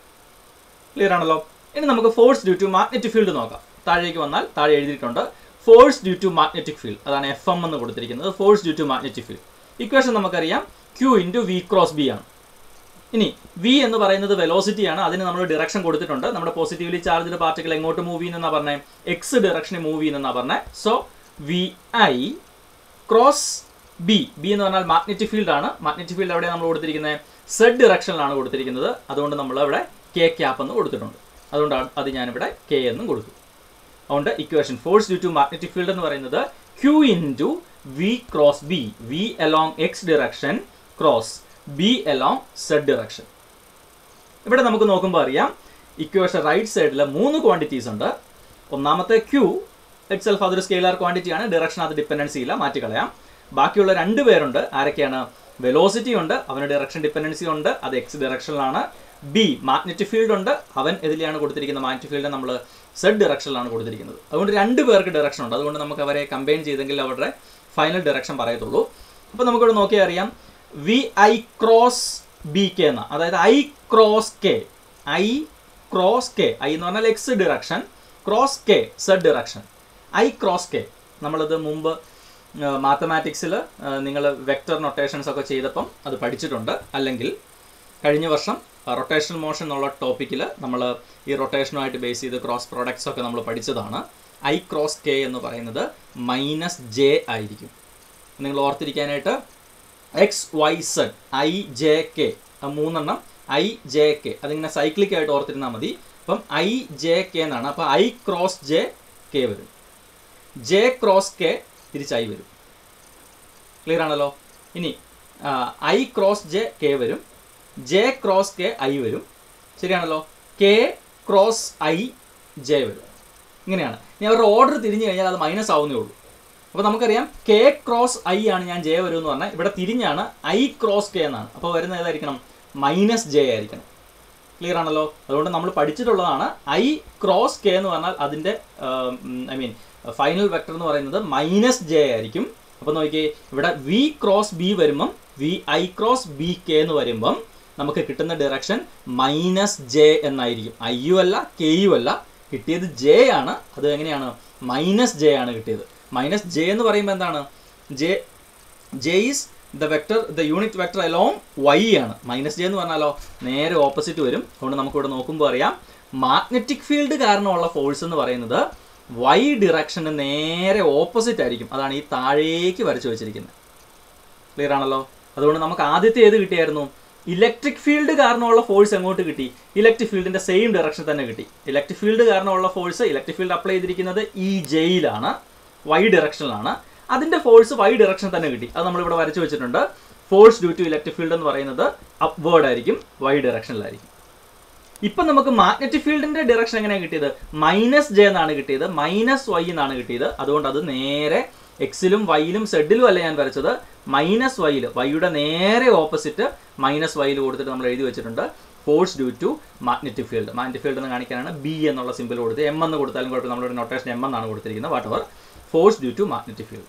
ക്ലിയർ ആണല്ലോ ഇനി നമുക്ക് force due to magnetic field നോക്കാം താഴേക്ക് വന്നാൽ താഴെ എഴുതിയിട്ടുണ്ട് force due to magnetic field അതാണ് എഫ് എം എന്ന് കൊടുത്തിരിക്കുന്നത് force due to magnetic field equation നമുക്കറിയാം q into V cross B ആണ് ഇനി വി എന്ന് പറയുന്നത് വെലോസിറ്റി ആണ് അതിന് നമ്മൾ ഡിറക്ഷൻ കൊടുത്തിട്ടുണ്ട് നമ്മുടെ പോസിറ്റീവ്ലി ചാർജ്ഡ് പാർട്ടികൾ എങ്ങോട്ട് മൂവ് ചെയ്യുന്നെന്നാ പറഞ്ഞത് എക്സ് ഡിറക്ഷനിൽ മൂവ് ചെയ്യുന്നെന്നാ പറഞ്ഞത് so v i cross b b എന്ന് പറഞ്ഞാൽ മാഗ്നറ്റിക് ഫീൽഡ് ആണ് മാഗ്നറ്റിക് ഫീൽഡ് എവിടെയാണ് നമ്മൾ കൊടുത്തിരിക്കുന്നത് സെഡ് ഡിറക്ഷനിലാണ് കൊടുത്തിരിക്കുന്നത് അതുകൊണ്ട് നമ്മൾ ഇവിടെ കെ ക്യാപ്പ് എന്ന് കൊടുത്തിട്ടുണ്ട് അതുകൊണ്ട് അത് ഞാനിവിടെ കെ എന്നും കൊടുത്തു അതുകൊണ്ട് equation force due to magnetic field എന്ന് പറയുന്നത് Q into V cross b v along x direction cross b along z direction ഇവിടെ നമുക്ക് നോക്കുമ്പോൾ അറിയാം ഇക്വേഷൻ റൈറ്റ് സൈഡിൽ മൂന്ന് ക്വാണ്ടിറ്റീസ് ഉണ്ട് ഒന്നാമത്തെ ക്യൂ ഇറ്റ് സെൽഫ് അതൊരു സ്കെയിലാർ ക്വാണ്ടിറ്റി ആണ് ഡിറക്ഷൻ അത് ഡിപ്പെൻഡൻസി ഇല്ല മാറ്റിക്കളയാം ബാക്കിയുള്ള രണ്ട് പേരുണ്ട് ആരൊക്കെയാണ് വെലോസിറ്റി ഉണ്ട് അവന് ഡിറക്ഷൻ ഡിപ്പെൻഡൻസി ഉണ്ട് അത് എക്സ് ഡിറക്ഷനിലാണ് ബി മാഗ്നറ്റിക് ഫീൽഡ് ഉണ്ട് അവൻ ഇതിലെയാണ് കൊടുത്തിരിക്കുന്നത് മാഗ്നറ്റിക് ഫീൽഡ് നമ്മൾ സെഡ് ഡിറക്ഷനിലാണ് കൊടുത്തിരിക്കുന്നത് അതുകൊണ്ട് രണ്ട് പേർക്ക് ഡിറക്ഷൻ ഉണ്ട് അതുകൊണ്ട് നമുക്ക് അവരെ കമ്പൈൻ ചെയ്തെങ്കിൽ അവരുടെ ഫൈനൽ ഡിറക്ഷൻ പറയത്തുള്ളൂ അപ്പോൾ നമുക്കിവിടെ നോക്കിയാൽ അറിയാം v i cross b k എന്ന അതായത് i cross k i cross k i എന്ന് പറഞ്ഞാൽ x direction cross k z direction i cross k നമ്മളിത് മുമ്പ് മാത്തമാറ്റിക്സിൽ നിങ്ങൾ വെക്ടർ നൊട്ടേഷൻസ് ഒക്കെ ചെയ്തപ്പം അത് പഠിച്ചിട്ടുണ്ട് അല്ലെങ്കിൽ കഴിഞ്ഞ വർഷം റൊട്ടേഷണൽ മോഷൻ എന്നുള്ള ടോപ്പിക്കിൽ നമ്മൾ ഈ റൊട്ടേഷനുമായിട്ട് ബേസ് ചെയ്ത് ക്രോസ് പ്രോഡക്ട്സ് ഒക്കെ നമ്മൾ പഠിച്ചതാണ് ഐ ക്രോസ് കെ എന്ന് പറയുന്നത് മൈനസ് ജെ ആയിരിക്കും നിങ്ങൾ ഓർത്തിരിക്കാനായിട്ട് x y z i j k മൂന്നെണ്ണം ഐ ജെ കെ അതിങ്ങനെ സൈക്ലിക് ആയിട്ട് ഓർത്തിരുന്നാൽ മതി അപ്പം ഐ ജെ കെ എന്നാണ് അപ്പോൾ ഐ ക്രോസ് ജെ കെ വരും ജെ ക്രോസ് കെ തിരിച്ചായി വരും ക്ലിയർ ആണല്ലോ ഇനി ഐ ക്രോസ് ജെ കെ വരും ജെ ക്രോസ് കെ ഐ വരും ശരിയാണല്ലോ കെ ക്രോസ് ഐ ജെ വരും ഇങ്ങനെയാണ് ഇനി അവരുടെ ഓർഡർ തിരിഞ്ഞു കഴിഞ്ഞാൽ അത് മൈനസ് ആവുന്നേ ഉള്ളൂ അപ്പോൾ നമുക്കറിയാം കെ ക്രോസ് ഐ ആണ് ഞാൻ ജെ വരും എന്ന് പറഞ്ഞാൽ ഇവിടെ തിരിഞ്ഞാണ് ഐ ക്രോസ് കെ എന്നാണ് അപ്പോൾ വരുന്നത് ഏതായിരിക്കണം മൈനസ് ജെ ആയിരിക്കണം ക്ലിയർ ആണല്ലോ അതുകൊണ്ട് നമ്മൾ പഠിച്ചിട്ടുള്ളതാണ് ഐ ക്രോസ് കെ എന്ന് പറഞ്ഞാൽ അതിൻ്റെ ഐ മീൻ ഫൈനൽ വെക്ടർ എന്ന് പറയുന്നത് മൈനസ് ജെ ആയിരിക്കും അപ്പോൾ നോക്കിയേ ഇവിടെ വി ക്രോസ് ബി വരുമ്പം v i cross b k എന്ന് വരുമ്പം നമുക്ക് കിട്ടുന്ന ഡയറക്ഷൻ മൈനസ് ജെ എന്നായിരിക്കും ഐയു അല്ല കെയു അല്ല കിട്ടിയത് ജെ ആണ് അത് എങ്ങനെയാണ് മൈനസ് ജെ ആണ് കിട്ടിയത് മൈനസ് ജെ എന്ന് പറയുമ്പോൾ എന്താണ് j j is the vector the unit vector along y ആണ് മൈനസ് ജെ എന്ന് പറഞ്ഞാലോ നേരെ ഓപ്പോസിറ്റ് വരും അതുകൊണ്ട് നമുക്കിവിടെ നോക്കുമ്പോൾ അറിയാം മാഗ്നറ്റിക് ഫീൽഡ് കാരണമുള്ള ഫോഴ്സ് എന്ന് പറയുന്നത് വൈ ഡിറക്ഷന് നേരെ ഓപ്പോസിറ്റ് ആയിരിക്കും അതാണ് ഈ താഴേക്ക് വരച്ചു വെച്ചിരിക്കുന്നത് ക്ലിയർ ആണല്ലോ അതുകൊണ്ട് നമുക്ക് ആദ്യത്തെ ഏത് കിട്ടിയായിരുന്നു ഇലക്ട്രിക് ഫീൽഡ് കാരണമുള്ള ഫോഴ്സ് എങ്ങോട്ട് കിട്ടി ഇലക്ട്രിക് ഫീൽഡിന്റെ സെയിം ഡയറക്ഷൻ തന്നെ കിട്ടി ഇലക്ട്രിക് ഫീൽഡ് കാരണമുള്ള ഫോഴ്സ് ഇലക്ട്രിക് ഫീൽഡ് അപ്ലൈ ചെയ്തിരിക്കുന്നത് ഈ ജെയിലാണ് വൈ ഡയറക്ഷനിലാണ് അതിന്റെ ഫോഴ്സ് വൈ ഡയറക്ഷൻ തന്നെ കിട്ടി അത് നമ്മളിവിടെ വരച്ചു വെച്ചിട്ടുണ്ട് force due to electric field എന്ന് പറയുന്നത് അപ്വേർഡ് ആയിരിക്കും വൈ ഡയറക്ഷനിലായിരിക്കും ഇപ്പം നമുക്ക് മാഗ്നറ്റിക് ഫീൽഡിന്റെ ഡയറക്ഷൻ എങ്ങനെയാണ് കിട്ടിയത് മൈനസ് ജെ എന്നാണ് കിട്ടിയത് മൈനസ് വൈ എന്നാണ് കിട്ടിയത് അതുകൊണ്ട് അത് നേരെ എക്സിലും വൈയിലും സെഡിലും അല്ല ഞാൻ വരച്ചത് മൈനസ് വൈയിൽ വൈയുടെ നേരെ ഓപ്പോസിറ്റ് മൈനസ് വൈയിൽ കൊടുത്തിട്ട് നമ്മൾ എഴുതി വെച്ചിട്ടുണ്ട് force due to magnetic field magnetic field എന്ന് കാണിക്കാനാണ് ബി എന്നുള്ള സിമ്പിൾ കൊടുത്ത് എം എന്ന് കൊടുത്താലും കുഴപ്പമില്ല നമ്മളുടെ നൊട്ടേഷൻ എം എന്നാണ് കൊടുത്തിരിക്കുന്നത് whatever force due to magnetic field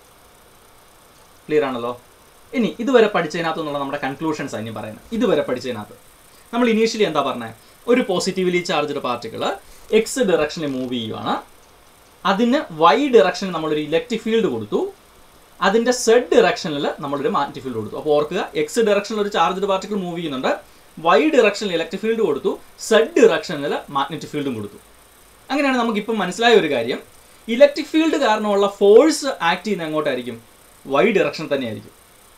clear ആണല്ലോ ഇനി ഇതുവരെ പഠിച്ചതിനകത്ത് നിന്നുള്ള നമ്മുടെ കൺക്ലൂഷൻസ് ഇനി പറയുന്നത് ഇതുവരെ പഠിച്ചതിനകത്ത് നമ്മൾ ഇനീഷ്യലി എന്താ പറഞ്ഞത് ഒരു പോസിറ്റീവ്ലി ചാർജ്ഡ് പാർട്ടിക്കിൾ എക്സ് ഡയറക്ഷനിൽ മൂവ് ചെയ്യുവാണ് അതിന് വൈ ഡയറക്ഷനിൽ നമ്മളൊരു ഇലക്ട്രിക് ഫീൽഡ് കൊടുത്തു അതിൻ്റെ സെഡ് ഡയറക്ഷനിൽ നമ്മളൊരു മാഗ്നറ്റിക് ഫീൽഡ് കൊടുത്തു അപ്പോൾ ഓർക്കുക എക്സ് ഡയറക്ഷനിൽ ഒരു ചാർജ്ഡ് പാർട്ടിക്കിൾ മൂവ് ചെയ്യുന്നുണ്ട് വൈ ഡയറക്ഷനിൽ ഇലക്ട്രിക് ഫീൽഡ് കൊടുത്തു സെഡ് ഡയറക്ഷനിൽ മാഗ്നറ്റിക് ഫീൽഡും കൊടുത്തു അങ്ങനെയാണ് നമുക്കിപ്പം മനസ്സിലായ ഒരു കാര്യം ഇലക്ട്രിക് ഫീൽഡ് കാരണമുള്ള ഫോഴ്സ് ആക്ട് ചെയ്യുന്ന എങ്ങോട്ടായിരിക്കും വൈ ഡയറക്ഷൻ തന്നെയായിരിക്കും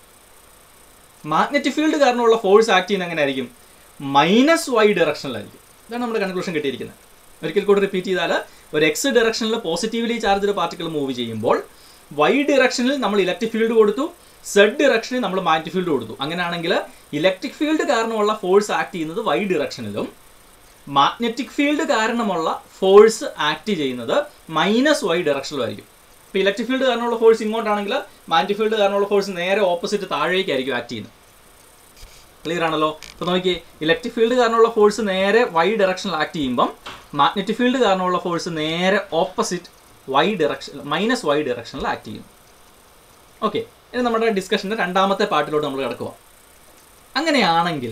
മാഗ്നറ്റിക് ഫീൽഡ് കാരണമുള്ള ഫോഴ്സ് ആക്ട് ചെയ്യുന്ന എങ്ങനെയായിരിക്കും മൈനസ് വൈ ഡയറക്ഷനിലായിരിക്കും ഇതാണ് നമ്മുടെ കൺക്ലൂഷൻ കിട്ടിയിരിക്കുന്നത് ഒരിക്കൽ കൂടി റിപ്പീറ്റ് ചെയ്താൽ ഒരു എക്സ് ഡയറക്ഷനിൽ പോസിറ്റീവ്ലി ചാർജ്ഡ് പാർട്ടിക്കിൾ മൂവ് ചെയ്യുമ്പോൾ വൈ ഡയറക്ഷനിൽ നമ്മൾ ഇലക്ട്രിക് ഫീൽഡ് കൊടുത്തു സെഡ് ഡയറക്ഷനിൽ നമ്മൾ മാഗ്നറ്റിക് ഫീൽഡ് കൊടുത്തു അങ്ങനെയാണെങ്കിൽ ഇലക്ട്രിക് ഫീൽഡ് കാരണമുള്ള ഫോഴ്സ് ആക്ട് ചെയ്യുന്നത് വൈ ഡയറക്ഷനിലും മാഗ്നറ്റിക് ഫീൽഡ് കാരണമുള്ള ഫോഴ്സ് ആക്ട് ചെയ്യുന്നത് മൈനസ് വൈ ഡയറക്ഷനിലുമായിരിക്കും ഇപ്പോൾ ഇലക്ട്രിക് ഫീൽഡ് കാരണമുള്ള ഫോഴ്സ് ഇങ്ങോട്ടാണെങ്കിൽ മാഗ്നറ്റിക് ഫീൽഡ് കാരണമുള്ള ഫോഴ്സ് നേരെ ഓപ്പോസിറ്റ് താഴേക്കായിരിക്കും ആക്ട് ചെയ്യുന്നത് ക്ലിയർ ആണല്ലോ ഇപ്പോൾ നോക്കിയേ ഇലക്ട്രിക് ഫീൽഡ് കാരണമുള്ള ഫോഴ്സ് നേരെ വൈ ഡയറക്ഷനിൽ ആക്ട് ചെയ്യുമ്പം മാഗ്നറ്റിക് ഫീൽഡ് കാരണമുള്ള ഫോഴ്സ് നേരെ opposite y direction minus Y ഡയറക്ഷനിൽ ആക്ട് ചെയ്യും ഓക്കെ ഇനി നമ്മുടെ ഡിസ്കഷൻ്റെ രണ്ടാമത്തെ പാർട്ടിലോട്ട് നമ്മൾ കിടക്കുക അങ്ങനെയാണെങ്കിൽ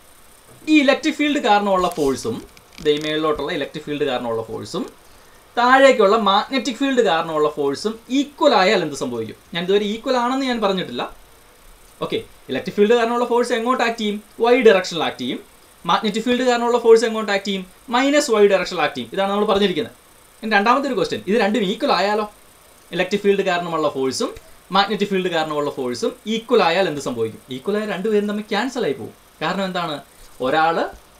ഈ ഇലക്ട്രിക് ഫീൽഡ് കാരണമുള്ള ഫോഴ്സും ദൈമേളിലോട്ടുള്ള ഇലക്ട്രിക് ഫീൽഡ് കാരണമുള്ള ഫോഴ്സും താഴേക്കുള്ള മാഗ്നറ്റിക് ഫീൽഡ് കാരണമുള്ള ഫോഴ്സും ഈക്വൽ ആയാൽ എന്ത് സംഭവിക്കും ഞാൻ ഇതുവരെ ഈക്വൽ ആണെന്ന് ഞാൻ പറഞ്ഞിട്ടില്ല ഓക്കെ ഇലക്ട്രിക് ഫീൽഡ് കാരണമുള്ള ഫോഴ്സ് എങ്ങോട്ട് ആക്ട് ചെയ്യും വൈ ഡയറക്ഷനിൽ ആക്ട് ചെയ്യും മാഗ്നറ്റിക് ഫീൽഡ് കാരണമുള്ള ഫോഴ്സ് എങ്ങോട്ട് ആക്ട് ചെയ്യും മൈനസ് വൈ ഡയറക്ഷനിൽ ആക്ട് ചെയ്യും ഇതാണ് നമ്മൾ പറഞ്ഞിരിക്കുന്നത് ഇനി രണ്ടാമത്തെ ഒരു ക്വസ്റ്റ്യൻ ഇത് രണ്ടും ഈക്വൽ ആയാലോ ഇലക്ട്രിക് ഫീൽഡ് കാരണമുള്ള ഫോഴ്സും മാഗ്നറ്റിക് ഫീൽഡ് കാരണമുള്ള ഫോഴ്സും ഈക്വൽ ആയാൽ എന്ത് സംഭവിക്കും ഈക്വൽ ആയ രണ്ടുപേരും തമ്മിൽ ക്യാൻസൽ ആയി പോകും കാരണം എന്താണ് ഒരാൾ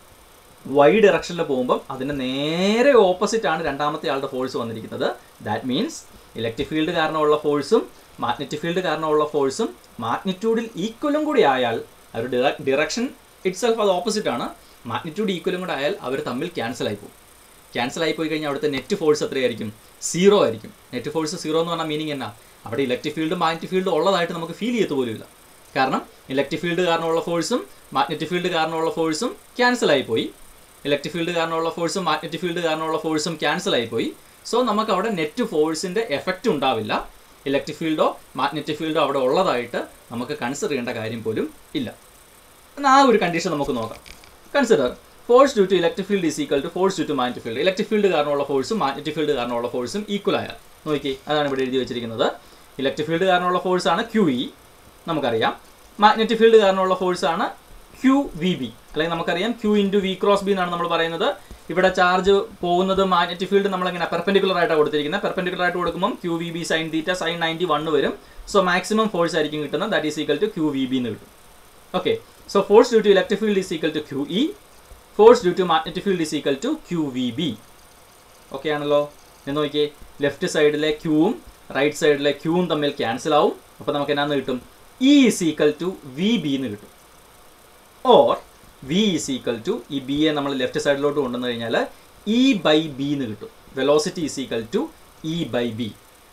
വൈ ഡയറക്ഷനിൽ പോകുമ്പം അതിന് നേരെ ഓപ്പോസിറ്റ് ആണ് രണ്ടാമത്തെ ആളുടെ ഫോഴ്സ് വന്നിരിക്കുന്നത് ദാറ്റ് മീൻസ് ഇലക്ട്രിക് ഫീൽഡ് കാരണമുള്ള ഫോഴ്സും മാഗ്നറ്റിക് ഫീൽഡ് കാരണമുള്ള ഫോഴ്സും മാഗ്നിറ്റ്യൂഡിൽ ഈക്വലും കൂടി ആയാൽ അവർ ഡിറക്ഷൻ ഇറ്റ് സെൽഫ് അത് ഓപ്പോസിറ്റ് ആണ് മാഗ്നിറ്റ്യൂഡ് ഈക്വലും കൂടെ ആയാൽ അവർ തമ്മിൽ ക്യാൻസൽ ആയി പോകും ക്യാൻസൽ ആയി പോയി കഴിഞ്ഞാൽ അവിടുത്തെ നെറ്റ് ഫോഴ്സ് എത്രയായിരിക്കും സീറോ ആയിരിക്കും നെറ്റ് ഫോഴ്സ് സീറോ എന്ന് പറഞ്ഞാൽ മീനിങ് എന്നാ അവിടെ ഇലക്ട്രിക് ഫീൽഡ് മാഗ്നറ്റിക് ഫീൽഡ് ഉള്ളതായിട്ട് നമുക്ക് ഫീൽ ചെയ്യത്ത് പോലുമില്ല കാരണം ഇലക്ട്രിക് ഫീൽഡ് കാരണമുള്ള ഫോഴ്സും മാഗ്നറ്റിക് ഫീൽഡ് കാരണമുള്ള ഫോഴ്സും ക്യാൻസൽ ആയി പോയി ഇലക്ട്രിക് ഫീൽഡ് കാരണമുള്ള ഫോഴ്സും മാഗ്നറ്റിക് ഫീൽഡ് കാരണമുള്ള ഫോഴ്സും ക്യാൻസൽ ആയി പോയി സോ നമുക്ക് അവിടെ നെറ്റ് ഫോഴ്സിൻ്റെ എഫക്റ്റ് ഉണ്ടാവില്ല ഇലക്ട്രിക് ഫീൽഡോ മാഗ്നറ്റിക് ഫീൽഡോ അവിടെ ഉള്ളതായിട്ട് നമുക്ക് കൺസിഡർ ചെയ്യേണ്ട കാര്യം പോലും ഇല്ല എന്നാൽ ആ ഒരു കണ്ടീഷൻ നമുക്ക് നോക്കാം consider force due to electric field is equal to force due to magnetic field electric field കാരണമുള്ള ഫോഴ്സും മാഗ്നറ്റിക് ഫീൽഡ് കാരണമുള്ള ഫോഴ്സും ഈക്വൽ ആയാൽ നോക്കി അതാണ് ഇവിടെ എഴുതി വെച്ചിരിക്കുന്നത് ഇലക്ട്രിക് ഫീൽഡ് കാരണമുള്ള ഫോഴ്സ് ആണ് ക്യു ഇ നമുക്കറിയാം മാഗ്നറ്റിക് ഫീൽഡ് കാരണമുള്ള ഫോഴ്സ് ആണ് ക്യു വി ബി അല്ലെങ്കിൽ നമുക്കറിയാം q into V cross b എന്നാണ് നമ്മൾ പറയുന്നത് ഇവിടെ ചാർജ് പോകുന്നത് മാഗ്നറ്റിക് ഫീൽഡ് നമ്മളെങ്ങനെ പെർപെൻഡിക്കുലർ ആയിട്ടാണ് കൊടുത്തിരിക്കുന്നത് പെർപെൻഡിക്കുലർ ആയിട്ട് കൊടുക്കുമ്പോൾ q v B sine theta sine ninety one വരും സോ മാക്സിമം ഫോഴ്സ് ആയിരിക്കും കിട്ടുന്നത് that is equal to q v B എന്ന് കിട്ടും okay so force due to electric field is equal to Q e force due to magnetic field is equal to q v b okay ആണല്ലോ എന്ന് നോക്കിയേ left സൈഡിലെ ക്യൂവും right സൈഡിലെ ക്യൂവും തമ്മിൽ cancel ആവും അപ്പോൾ നമുക്ക് എന്നാന്ന് കിട്ടും e is equal to v B എന്ന് കിട്ടും or v is equal to ഈ ബി എ നമ്മൾ ലെഫ്റ്റ് സൈഡിലോട്ട് കൊണ്ടുവന്നു കഴിഞ്ഞാൽ ഇ ബൈ ബി എന്ന് കിട്ടും velocity is equal to E by b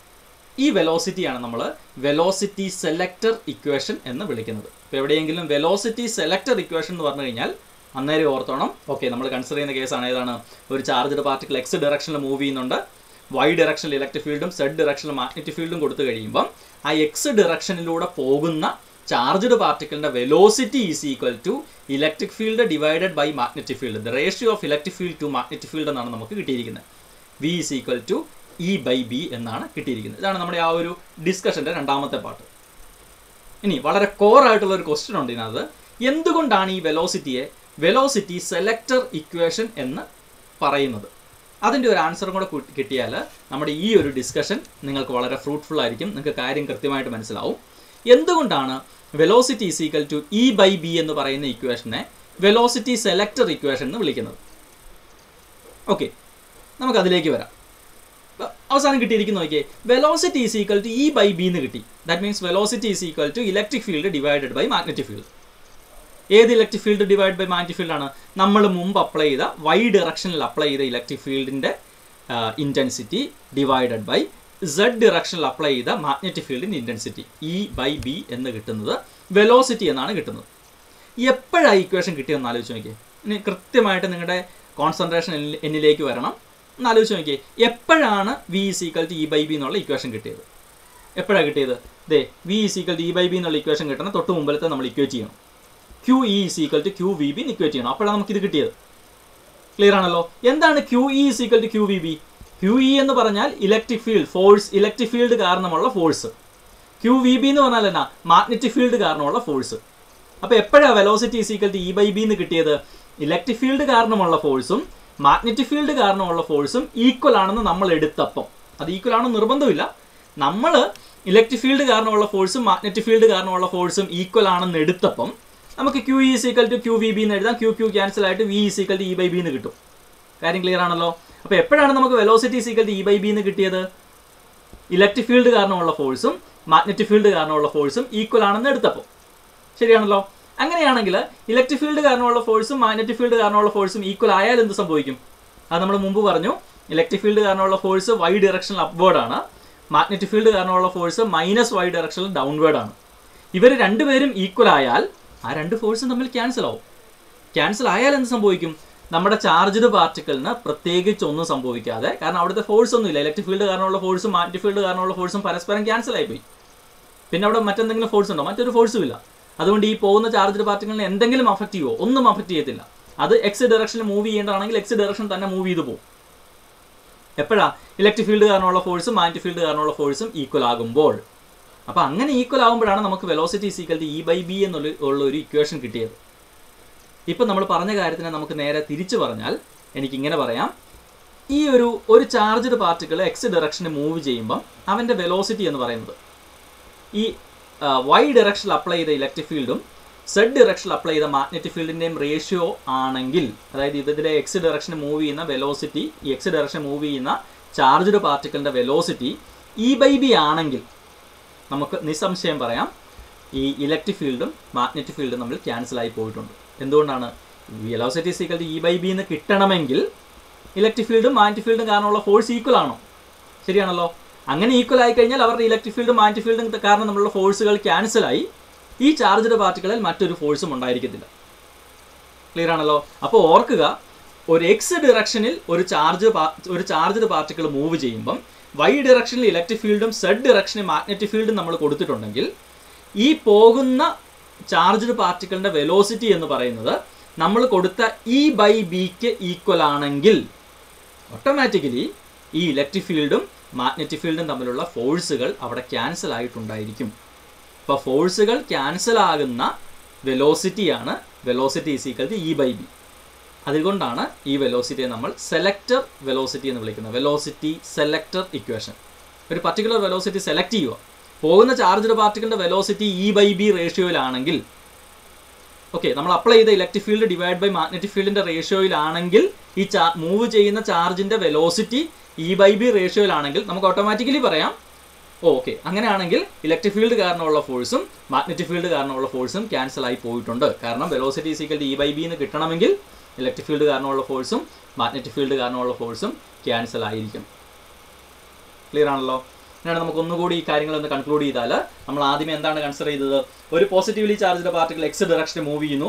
ഈ വെലോസിറ്റിയാണ് നമ്മൾ വെലോസിറ്റി സെലക്ടർ ഇക്വേഷൻ എന്ന് വിളിക്കുന്നത് ഇപ്പോൾ എവിടെയെങ്കിലും വെലോസിറ്റി സെലക്ടർ ഇക്വേഷൻ എന്ന് പറഞ്ഞു കഴിഞ്ഞാൽ അന്നേരം ഓർത്തോണം ഓക്കെ നമ്മൾ കൺസിഡർ ചെയ്യുന്ന കേസാണ് ഏതാണ് ഒരു ചാർജ്ഡ് പാർട്ടിക്കിൾ എക്സ് ഡയറക്ഷനിൽ മൂവ് ചെയ്യുന്നുണ്ട് വൈ ഡയറക്ഷനിൽ ഇലക്ട്രിക് ഫീൽഡും സെഡ് ഡയറക്ഷനിൽ മാഗ്നറ്റിക് ഫീൽഡും കൊടുത്തു കഴിയുമ്പം ആ എക്സ് ഡയറക്ഷനിലൂടെ പോകുന്ന ചാർജ്ഡ് പാർട്ടിക്കിളിന്റെ velocity is equal to electric field divided by magnetic field the ratio of electric field to magnetic field എന്നാണ് നമുക്ക് കിട്ടിയിരിക്കുന്നത് v is equal to E by b എന്നാണ് കിട്ടിയിരിക്കുന്നത് ഇതാണ് നമ്മുടെ ആ ഒരു ഡിസ്കഷന്റെ രണ്ടാമത്തെ പാർട്ട് ഇനി വളരെ കോർ ആയിട്ടുള്ള ഒരു ക്വസ്റ്റ്യൻ ഉണ്ട് ഇതിനകത്ത് എന്തുകൊണ്ടാണ് ഈ വെലോസിറ്റിയെ വെലോസിറ്റി സെലക്ടർ ഇക്വേഷൻ എന്ന് പറയുന്നത് അതിൻ്റെ ഒരു ആൻസറും കൂടെ കു- കിട്ടിയാൽ നമ്മുടെ ഈ ഒരു ഡിസ്കഷൻ നിങ്ങൾക്ക് വളരെ ഫ്രൂട്ട്ഫുൾ ആയിരിക്കും നിങ്ങൾക്ക് കാര്യം കൃത്യമായിട്ട് മനസ്സിലാവും എന്തുകൊണ്ടാണ് velocity is equal to E by B എന്ന് പറയുന്ന ഇക്വേഷനെ വെലോസിറ്റി സെലക്ടർ ഇക്വേഷൻ എന്ന് വിളിക്കുന്നത് ഓക്കെ നമുക്ക് അതിലേക്ക് വരാം അപ്പൊ അവസാനം കിട്ടിയിരിക്കുന്ന നോക്കിയേ velocity is equal to E by B എന്ന് കിട്ടി that means velocity is equal to electric field divided by magnetic field ഏത് electric field divide by magnetic field ആണ് നമ്മൾ മുമ്പ് അപ്ലൈ ചെയ്ത വൈ ഡയറക്ഷനിൽ അപ്ലൈ ചെയ്ത ഇലക്ട്രിക് ഫീൽഡിന്റെ ഇന്റൻസിറ്റി ഡിവൈഡഡ് ബൈ സെഡ് ഡയറക്ഷനിൽ അപ്ലൈ ചെയ്ത മാഗ്നറ്റിക് ഫീൽഡിന്റെ ഇന്റൻസിറ്റി ഇ ബൈ ബി എന്ന് കിട്ടുന്നത് വെലോസിറ്റി എന്നാണ് കിട്ടുന്നത് എപ്പോഴാണ് ഇക്വേഷൻ കിട്ടിയെന്ന് ആലോചിച്ച് നോക്കിയേ ഇനി കൃത്യമായിട്ട് നിങ്ങളുടെ കോൺസെൻട്രേഷൻ എന്നിലേക്ക് വരണം ഒന്ന് ആലോചിച്ച് നോക്കിയേ എപ്പോഴാണ് v is equal to E by B എന്നുള്ള ഇക്വേഷൻ കിട്ടിയത് എപ്പോഴാണ് കിട്ടിയത് ദേ v is equal to E by B എന്നുള്ള ഇക്വേഷൻ കിട്ടണം തൊട്ട് മുമ്പിലത്തെ നമ്മൾ ഇക്വേറ്റ് ചെയ്യണം q e is equal to q v b equate ചെയ്യണം അപ്പോഴാണ് നമുക്കിത് കിട്ടിയത് ക്ലിയർ ആണല്ലോ എന്താണ് q e is equal to q v b q e എന്ന് പറഞ്ഞാൽ electric field force electric field കാരണമുള്ള ഫോഴ്സ് ക്യു വി ബി എന്ന് പറഞ്ഞാൽ എന്നാ മാഗ്നറ്റിക് ഫീൽഡ് കാരണമുള്ള ഫോഴ്സ് അപ്പോൾ എപ്പോഴാണ് velocity is equal to E by B എന്ന് കിട്ടിയത് ഇലക്ട്രിക് ഫീൽഡ് കാരണമുള്ള ഫോഴ്സും മാഗ്നറ്റിക് ഫീൽഡ് കാരണമുള്ള ഫോഴ്സും ഈക്വൽ ആണെന്ന് നമ്മൾ എടുത്തപ്പം അത് ഈക്വൽ ആണെന്ന് നിർബന്ധമില്ല നമ്മൾ ഇലക്ട്രിക് ഫീൽഡ് കാരണമുള്ള ഫോഴ്സും മാഗ്നറ്റിക് ഫീൽഡ് കാരണമുള്ള ഫോഴ്സും ഈക്വൽ ആണെന്ന് എടുത്തപ്പം നമുക്ക് q e equal to q v B എന്ന് എഴുതാം ക്യു ക്യു ക്യാൻസൽ ആയിട്ട് v equal to E by B എന്ന് കിട്ടും കാര്യം ക്ലിയർ ആണല്ലോ അപ്പോൾ എപ്പോഴാണ് നമുക്ക് velocity equal to E by B എന്ന് കിട്ടിയത് ഇലക്ട്രിക് ഫീൽഡ് കാരണമുള്ള ഫോഴ്സും മാഗ്നറ്റിക് ഫീൽഡ് കാരണമുള്ള ഫോഴ്സും ഈക്വൽ ആണെന്ന് എടുത്തപ്പോൾ ശരിയാണല്ലോ അങ്ങനെയാണെങ്കിൽ ഇലക്ട്രിക് ഫീൽഡ് കാരണമുള്ള ഫോഴ്സും മാഗ്നറ്റിക് ഫീൽഡ് കാരണമുള്ള ഫോഴ്സും ഈക്വൽ ആയാൽ എന്ത് സംഭവിക്കും അത് നമ്മൾ മുമ്പ് പറഞ്ഞു ഇലക്ട്രിക് ഫീൽഡ് കാരണമുള്ള ഫോഴ്സ് വൈ ഡയറക്ഷനിൽ അപ്വേർഡ് ആണ് മാഗ്നറ്റിക് ഫീൽഡ് കാരണമുള്ള ഫോഴ്സ് മൈനസ് വൈ ഡയറക്ഷനിൽ ഡൗൺവേർഡ് ആണ് ഇവർ രണ്ടുപേരും ഈക്വൽ ആയാൽ ആ രണ്ട് ഫോഴ്സും തമ്മിൽ ക്യാൻസൽ ആവും ക്യാൻസൽ ആയാൽ എന്ത് സംഭവിക്കും നമ്മുടെ ചാർജ്ഡ് പാർട്ടിക്കിളിന് പ്രത്യേകിച്ച് ഒന്നും സംഭവിക്കാതെ കാരണം അവിടുത്തെ ഫോഴ്സ് ഒന്നുമില്ല ഇലക്ട്രിക് ഫീൽഡ് കാരണമുള്ള ഫോഴ്സും മാഗ്നറ്റിക് ഫീൽഡ് കാരണമുള്ള ഫോഴ്സും പരസ്പരം ക്യാൻസൽ ആയിപ്പോയി പിന്നെ അവിടെ മറ്റെന്തെങ്കിലും ഫോഴ്സ് ഉണ്ടോ മറ്റൊരു ഫോഴ്സും ഇല്ല അതുകൊണ്ട് ഈ പോകുന്ന ചാർജ്ഡ് പാർട്ടിക്കിളിനെ എന്തെങ്കിലും അഫക്റ്റ് ചെയ്യുമോ ഒന്നും അഫക്റ്റ് ചെയ്യത്തില്ല അത് എക്സ് ഡയറക്ഷനിൽ മൂവ് ചെയ്യേണ്ടതാണെങ്കിൽ എക്സ് ഡയറക്ഷൻ തന്നെ മൂവ് ചെയ്തു പോകും എപ്പോഴാ ഇലക്ട്രിക് ഫീൽഡ് കാരണമുള്ള ഫോഴ്സും മാഗ്നറ്റിക് ഫീൽഡ് കാരണമുള്ള ഫോഴ്സും ഈക്വൽ ആകുമ്പോൾ അപ്പോൾ അങ്ങനെ ഈക്വൽ ആകുമ്പോഴാണ് നമുക്ക് velocity equal to E by B എന്നുള്ള ഉള്ള ഒരു ഇക്വേഷൻ കിട്ടിയത് ഇപ്പം നമ്മൾ പറഞ്ഞ കാര്യത്തിനെ നമുക്ക് നേരെ തിരിച്ചു പറഞ്ഞാൽ എനിക്ക് ഇങ്ങനെ പറയാം ഈ ഒരു ഒരു ചാർജ്ഡ് പാർട്ടിക്കിൾ എക്സ് ഡയറക്ഷനിൽ മൂവ് ചെയ്യുമ്പം അവൻ്റെ വെലോസിറ്റി എന്ന് പറയുന്നത് ഈ വൈ ഡയറക്ഷനിൽ അപ്ലൈ ചെയ്ത ഇലക്ട്രിക് ഫീൽഡും സെഡ് ഡയറക്ഷനിൽ അപ്ലൈ ചെയ്ത മാഗ്നറ്റിക് ഫീൽഡിൻ്റെയും റേഷ്യോ ആണെങ്കിൽ അതായത് ഇതിലെ എക്സ് ഡയറക്ഷനിൽ മൂവ് ചെയ്യുന്ന വെലോസിറ്റി ഈ എക്സ് ഡയറക്ഷൻ മൂവ് ചെയ്യുന്ന ചാർജ്ഡ് പാർട്ടിക്കിളിൻ്റെ വെലോസിറ്റി ഇ ബൈ ബി ആണെങ്കിൽ നമുക്ക് നിസ്സംശയം പറയാം ഈ ഇലക്ട്രിക് ഫീൽഡും മാഗ്നറ്റിക് ഫീൽഡും തമ്മിൽ ക്യാൻസൽ ആയി പോയിട്ടുണ്ട് എന്തുകൊണ്ടാണ് velocity is equal E by B എന്ന് കിട്ടണമെങ്കിൽ ഇലക്ട്രിക് ഫീൽഡും മാഗ്നറ്റിക് ഫീൽഡും കാരണമുള്ള ഫോഴ്സ് ഈക്വൽ ആണോ ശരിയാണല്ലോ അങ്ങനെ ഈക്വൽ ആയി കഴിഞ്ഞാൽ അവരുടെ ഇലക്ട്രിക് ഫീൽഡും മാഗ്നറ്റിക് ഫീൽഡും കാരണം നമ്മളുള്ള ഫോഴ്സുകൾ ക്യാൻസൽ ആയി ഈ ചാർജ്ഡ് പാർട്ടിക്കിളിൽ മറ്റൊരു ഫോഴ്സും ഉണ്ടായിരിക്കത്തില്ല ക്ലിയർ ആണല്ലോ അപ്പോൾ ഓർക്കുക ഒരു എക്സ് ഡിറക്ഷനിൽ ഒരു ചാർജ് ഒരു ചാർജ്ഡ് പാർട്ടിക്കിൾ മൂവ് ചെയ്യുമ്പം വൈ ഡിറക്ഷനിൽ ഇലക്ട്രിക് ഫീൽഡും സെഡ് ഡിറക്ഷനിൽ മാഗ്നറ്റിക് ഫീൽഡും നമ്മൾ കൊടുത്തിട്ടുണ്ടെങ്കിൽ ഈ പോകുന്ന ചാർജ്ഡ് പാർട്ടിക്കിളിന്റെ വെലോസിറ്റി എന്ന് പറയുന്നത് നമ്മൾ കൊടുത്ത ഇ ബൈ ബിക്ക് ഈക്വൽ ആണെങ്കിൽ ഓട്ടോമാറ്റിക്കലി ഈ ഇലക്ട്രിക് ഫീൽഡും മാഗ്നറ്റിക് ഫീൽഡും തമ്മിലുള്ള ഫോഴ്സുകൾ അവിടെ ക്യാൻസൽ ആയിട്ടുണ്ടായിരിക്കും അപ്പോൾ ഫോഴ്സുകൾ ക്യാൻസൽ ആകുന്ന വെലോസിറ്റിയാണ് velocity is equal to E by B അതുകൊണ്ടാണ് ഈ വെലോസിറ്റിയെ നമ്മൾ സെലക്ടർ വെലോസിറ്റി എന്ന് വിളിക്കുന്നത് വെലോസിറ്റി സെലക്ടർ ഇക്വേഷൻ ഒരു പർട്ടിക്കുലർ വെലോസിറ്റി സെലക്ട് ചെയ്യുക പോകുന്ന ചാർജ്ഡ് പാർട്ടിക്കിളിന്റെ വെലോസിറ്റി ഇ ബൈ ബി റേഷ്യോയിലാണെങ്കിൽ ഓക്കെ നമ്മൾ അപ്ലൈ ചെയ്ത electric field divide by magnetic ഫീൽഡിന്റെ റേഷ്യോയിലാണെങ്കിൽ ഈ ചാ മൂവ് ചെയ്യുന്ന ചാർജിന്റെ വെലോസിറ്റി ഇ ബൈ ബി റേഷ്യോയിലാണെങ്കിൽ നമുക്ക് ഓട്ടോമാറ്റിക്കലി പറയാം ഓക്കെ അങ്ങനെയാണെങ്കിൽ ഇലക്ട്രിക് ഫീൽഡ് കാരണമുള്ള ഫോഴ്സും മാഗ്നറ്റിക് ഫീൽഡ് കാരണമുള്ള ഫോഴ്സും ക്യാൻസൽ ആയി പോയിട്ടുണ്ട് കാരണം velocity equal to E by B എന്ന് കിട്ടണമെങ്കിൽ ഇലക്ട്രിക് ഫീൽഡ് കാരണമുള്ള ഫോഴ്സും മാഗ്നറ്റിക് ഫീൽഡ് കാരണമുള്ള ഫോഴ്സും ക്യാൻസൽ ആയിരിക്കും ക്ലിയർ ആണല്ലോ അങ്ങനെയാണ് നമുക്ക് ഒന്നുകൂടി ഈ കാര്യങ്ങൾ ഒന്ന് കൺക്ലൂഡ് ചെയ്താൽ നമ്മൾ ആദ്യമേ എന്താണ് കൺസിഡർ ചെയ്തത് ഒരു പോസിറ്റീവ്ലി ചാർജ്ഡ് പാർട്ടിക്കൽ എക്സ് ഡയറക്ഷനിൽ മൂവ് ചെയ്യുന്നു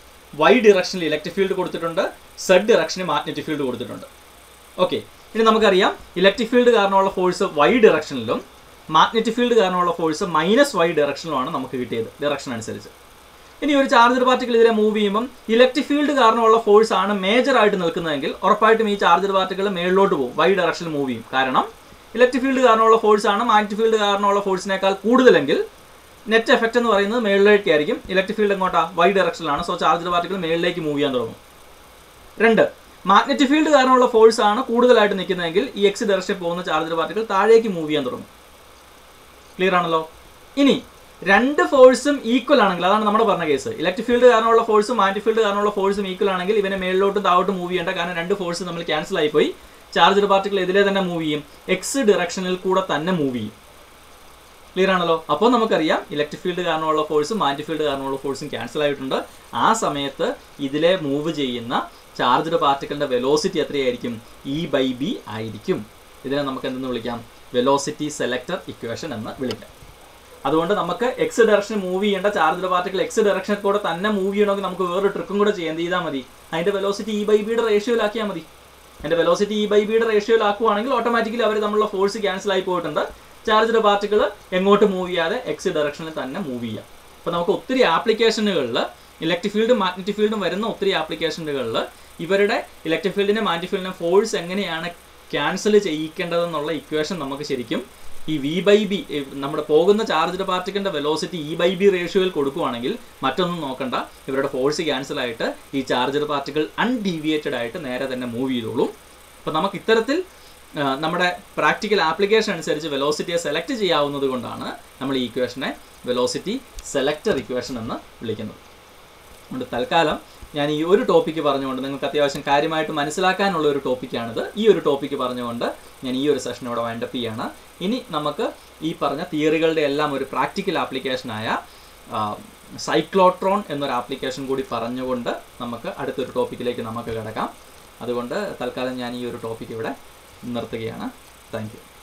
വൈ ഡിറക്ഷനിൽ ഇലക്ട്രിക് ഫീൽഡ് കൊടുത്തിട്ടുണ്ട് സെഡ് ഡിറക്ഷനിൽ മാഗ്നറ്റിക് ഫീൽഡ് കൊടുത്തിട്ടുണ്ട് ഓക്കെ ഇനി നമുക്കറിയാം ഇലക്ട്രിക് ഫീൽഡ് കാരണമുള്ള ഫോഴ്സ് വൈ ഡിറക്ഷനിലും മാഗ്നറ്റിക് ഫീൽഡ് കാരണമുള്ള ഫോഴ്സ് മൈനസ് വൈ ഡിറക്ഷനിലുമാണ് നമുക്ക് കിട്ടിയത് ഡിറക്ഷൻ അനുസരിച്ച് ഇനി ഒരു ചാർജർ പാർട്ടിക്കൽ ഇതിലെ മൂവ് ചെയ്യുമ്പം ഇലക്ട്രിക് ഫീൽഡ് കാരണമുള്ള ഫോഴ്സ് ആണ് മേജർ ആയിട്ട് നിൽക്കുന്നതെങ്കിൽ ഉറപ്പായിട്ടും ഈ ചാർജർ പാർട്ടിക്കൽ മേളിലോട്ട് പോകും വൈ ഡയറക്ഷനിൽ മൂവ് ചെയ്യും കാരണം ഇലക്ട്രിക് ഫീൽഡ് കാരണമുള്ള ഫോഴ്സ് ആണ് മാഗ്നറ്റിക് ഫീൽഡ് കാരണമുള്ള ഫോഴ്സിനേക്കാൾ കൂടുതലെങ്കിൽ നെറ്റ് എഫക്റ്റ് എന്ന് പറയുന്നത് മേളിലേക്കായിരിക്കും ഇലക്ട്രിക് ഫീൽഡ് എങ്ങോട്ടാ വൈ ഡയറക്ഷനിലാണ് സോ ചാർജർ പാർട്ടിക്കൽ മേളിലേക്ക് മൂവ് ചെയ്യാൻ തുടങ്ങും രണ്ട് മാഗ്നറ്റിക് ഫീൽഡ് കാരണമുള്ള ഫോഴ്സ് ആണ് കൂടുതലായിട്ട് നിൽക്കുന്നതെങ്കിൽ ഈ എക്സ് ഡയറക്ഷനിൽ പോകുന്ന ചാർജർ പാർട്ടിക്കൽ താഴേക്ക് മൂവ് ചെയ്യാൻ തുടങ്ങും ക്ലിയർ ആണല്ലോ ഇനി രണ്ട് ഫോഴ്സും ഈക്വൽ ആണെങ്കിൽ അതാണ് നമ്മൾ പറഞ്ഞ കേസ് ഇലക്ട്രിക് ഫീൽഡ് കാരണമുള്ള ഫോഴ്സും മാഗ്നറ്റിക് ഫീൽഡ് കാരണമുള്ള ഫോഴ്സും ഈക്വൽ ആണെങ്കിൽ ഇവനെ മേളിലോട്ടും താഴോട്ട് മൂവ് ചെയ്യേണ്ട കാരണം രണ്ട് ഫോഴ്സ് നമ്മൾ ക്യാൻസൽ ആയിപ്പോയി ചാർജർ പാർട്ടിക്കൽ ഇതിലെ തന്നെ മൂവ് ചെയ്യും എക്സ് ഡിറക്ഷനിൽ കൂടെ തന്നെ മൂവ് ചെയ്യും ക്ലിയർ ആണല്ലോ അപ്പോൾ നമുക്കറിയാം ഇലക്ട്രിക് ഫീൽഡ് കാരണമുള്ള ഫോഴ്സും മാഗ്നറ്റിക് ഫീൽഡ് കാരണമുള്ള ഫോഴ്സും ക്യാൻസൽ ആയിട്ടുണ്ട് ആ സമയത്ത് ഇതിലെ മൂവ് ചെയ്യുന്ന ചാർജ്ഡ് പാർട്ടിക്കിളിന്റെ വെലോസിറ്റി എത്രയായിരിക്കും ഇ ബൈ ബി ആയിരിക്കും ഇതിനെ നമുക്ക് എന്തെന്ന് വിളിക്കാം വെലോസിറ്റി സെലക്ടർ ഇക്വേഷൻ എന്ന് വിളിക്കാം അതുകൊണ്ട് നമുക്ക് എക്സ് ഡയറക്ഷൻ മൂവ് ചെയ്യേണ്ട ചാർജ്ഡ് പാർട്ടിക്കിൾ എക്സ് ഡയറക്ഷനിൽ കൂടെ തന്നെ മൂവ് ചെയ്യണമെങ്കിൽ നമുക്ക് വേറൊരു ട്രിക്കും കൂടെ ചെയ്യാൻ ചെയ്താൽ മതി അതിന്റെ വെലോസിറ്റി ഇ ബൈ ബിയുടെ റേഷ്യോയിലാക്കിയാൽ മതി അതിന്റെ വെലോസിറ്റി ഇ ബൈ ബിയുടെ റേഷ്യോയിലാക്കുവാണെങ്കിൽ ഓട്ടോമാറ്റിക്കലി അവർ നമ്മളുടെ ഫോഴ്സ് ക്യാൻസൽ ആയി പോയിട്ടുണ്ട് ചാർജ്ഡ് പാർട്ടിക്കിൾ എങ്ങോട്ട് മൂവ് ചെയ്യാതെ എക്സ് ഡയറക്ഷനിൽ തന്നെ മൂവ് ചെയ്യാം അപ്പോൾ നമുക്ക് ഒത്തിരി ആപ്ലിക്കേഷനുകളിൽ ഇലക്ട്രിക് ഫീൽഡും മാഗ്നറ്റിക് ഫീൽഡും വരുന്ന ഒത്തിരി ആപ്ലിക്കേഷനുകളിൽ ഇവരുടെ ഇലക്ട്രിക് ഫീൽഡിനെ മാഗ്നറ്റിക് ഫീൽഡിനെ ഫോഴ്സ് എങ്ങനെയാണ് ക്യാൻസൽ ചെയ്യിക്കേണ്ടതെന്നുള്ള ഇക്വേഷൻ നമുക്ക് ശരിക്കും ഈ വി ബൈ ബി നമ്മുടെ പോകുന്ന ചാർജ്ഡ് പാർട്ടിക്കിളിന്റെ വെലോസിറ്റി ഇ ബൈ ബി റേഷ്യോയിൽ കൊടുക്കുവാണെങ്കിൽ മറ്റൊന്നും നോക്കണ്ട ഇവരുടെ ഫോഴ്സ് ക്യാൻസൽ ആയിട്ട് ഈ ചാർജ്ഡ് പാർട്ടിക്കിൾ അൺഡീവിയേറ്റഡ് ആയിട്ട് നേരെ തന്നെ മൂവ് ചെയ്തോളും അപ്പോൾ നമുക്ക് ഇത്തരത്തിൽ ആ, നമ്മുടെ പ്രാക്ടിക്കൽ ആപ്ലിക്കേഷൻ അനുസരിച്ച് വെലോസിറ്റിയെ സെലക്ട് ചെയ്യാവുന്നത് കൊണ്ടാണ് നമ്മൾ ഈ ഇക്വേഷനെ വെലോസിറ്റി സെലക്ടർ ഇക്വേഷൻ എന്ന് വിളിക്കുന്നത് അതുകൊണ്ട് തൽക്കാലം ഞാൻ ഈ ഒരു ടോപ്പിക്ക് പറഞ്ഞുകൊണ്ട് നിങ്ങൾക്ക് അത്യാവശ്യം കാര്യമായിട്ട് മനസ്സിലാക്കാനുള്ള ഒരു ടോപ്പിക്കാണിത് ഈ ഒരു ടോപ്പിക്ക് പറഞ്ഞുകൊണ്ട് ഞാൻ ഈ ഒരു സെഷൻ ഇവിടെ വൈൻഡപ്പ് ചെയ്യാണ് ഇനി നമുക്ക് ഈ പറഞ്ഞ തിയറികളുടെ എല്ലാം ഒരു പ്രാക്ടിക്കൽ ആപ്ലിക്കേഷനായ സൈക്ലോട്രോൺ എന്നൊരു ആപ്ലിക്കേഷൻ കൂടി പറഞ്ഞുകൊണ്ട് നമുക്ക് അടുത്തൊരു ടോപ്പിക്കിലേക്ക് നമുക്ക് കിടക്കാം അതുകൊണ്ട് തൽക്കാലം ഞാൻ ഈ ഒരു ടോപ്പിക്ക് ഇവിടെ നിർത്തുകയാണ് താങ്ക് യു